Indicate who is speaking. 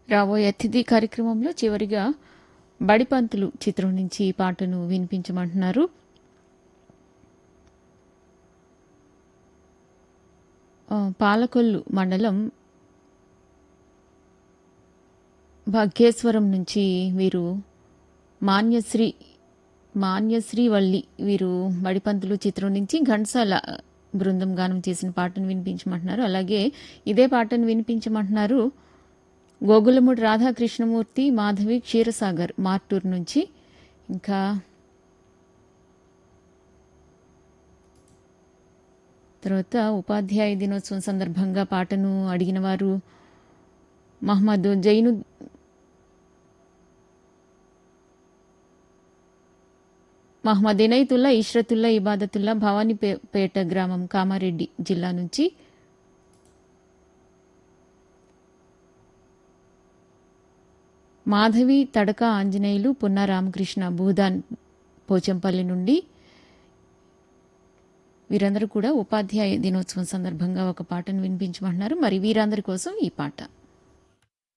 Speaker 1: రాబోయే అతిథి కార్యక్రమంలో చివరిగా బడిపంతులు చిత్రం నుంచి ఈ పాటను వినిపించమంటున్నారు ఆ, పాలకొల్లు మండలం భాగ్యేశ్వరం నుంచి వీరు మాన్యశ్రీ మాన్యశ్రీ వల్లి వీరు బడిపంతులు చిత్రం నుంచి ఘంటసాల బృందం గానం చేసిన పాటను వినిపించమంటున్నారు అలాగే ఇదే పాటను వినిపించమంటున్నారు గోగులమూడి రాధాకృష్ణమూర్తి మాధవి క్షీరసాగర్ మార్టూర్ నుంచి ఇంకా తర్వాత ఉపాధ్యాయ దినోత్సవం సందర్భంగా పాటను అడిగిన వారు మహమ్మద్ జైను మహమ్మద్ ఇనైతుల్లా ఇష్రతుల్లా ఇబాదతుల్లా భవానీపేట గ్రామం కామారెడ్డి జిల్లా నుంచి మాధవి తడక ఆంజనేయులు పున్న రామకృష్ణ భూదాన్ పోచంపల్లి నుండి వీరందరూ కూడా ఉపాధ్యాయ దినోత్సవం సందర్భంగా ఒక పాటను వినిపించమంటున్నారు మరి వీరందరి కోసం ఈ పాట